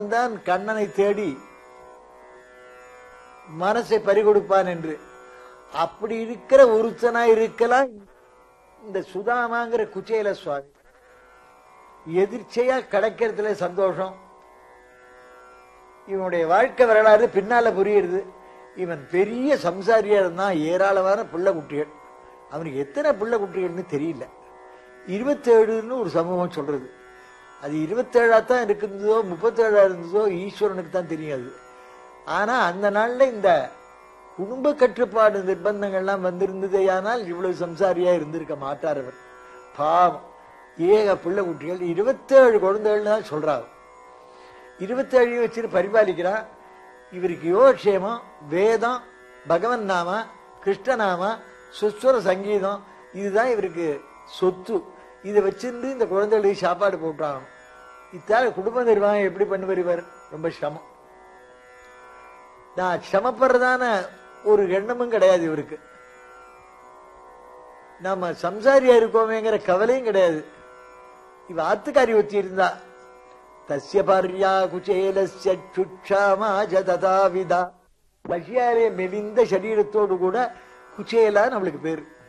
தான் கண்ணனை தேடி மனசை பறிகொடுப்பான் என்று அப்படி இருக்கிற ஒருத்தனா இருக்கலாம் இந்த சுதாமாங்கிற குச்சேல சுவாமி எதிர்ச்சையா கிடைக்கிறதுல சந்தோஷம் இவனுடைய வாழ்க்கை வரலாறு பின்னால புரியுது இவன் பெரிய சம்சாரியா இருந்தான் ஏராளமான பிள்ளை குட்டிகள் அவனுக்கு எத்தனை பிள்ளை குட்டிகள்னு தெரியல இருபத்தேழுன்னு ஒரு சமூகம் சொல்றது அது இருபத்தேழா தான் இருந்ததோ முப்பத்தேழா இருந்ததோ ஈஸ்வரனுக்கு தான் தெரியாது ஆனா அந்த நாள்ல இந்த குடும்ப கட்டுப்பாடு நிர்பந்தங்கள்லாம் வந்திருந்ததேயானால் இவ்வளவு சம்சாரியா இருந்திருக்க மாட்டார் அவர் பாவம் ஏக பிள்ளை குட்டிகள் இருபத்தேழு குழந்தைகள்னு தான் சொல்றாரு இருபத்தேழையும் வச்சுட்டு பரிபாலிக்கிறான் இவருக்கு யோகக்ஷேமம் வேதம் பகவன் நாம கிருஷ்ணநாம சுஸ்வர சங்கீதம் இதுதான் இவருக்கு சொத்து இதை வச்சிருந்து இந்த குழந்தைகளுக்கு சாப்பாடு போட்டாகணும் இத்தால குடும்ப நிர்வாகம் எப்படி பண்ணுவார் இவர் ரொம்ப சிரமம் நான் சிரமப்படுறதான ஒரு எண்ணமும் கிடையாது இவருக்கு நம்ம சம்சாரியா இருக்கோமேங்கிற கவலையும் கிடையாது இவ ஆத்துக்காரி ஒத்தி இருந்தா தஸ்ய பாரியா குச்சேலஸ்ய சுட்சாமாஜ ததாவிதா பசியாரே மெலிந்த சரீரத்தோடு கூட குச்சேலா நம்மளுக்கு பேரு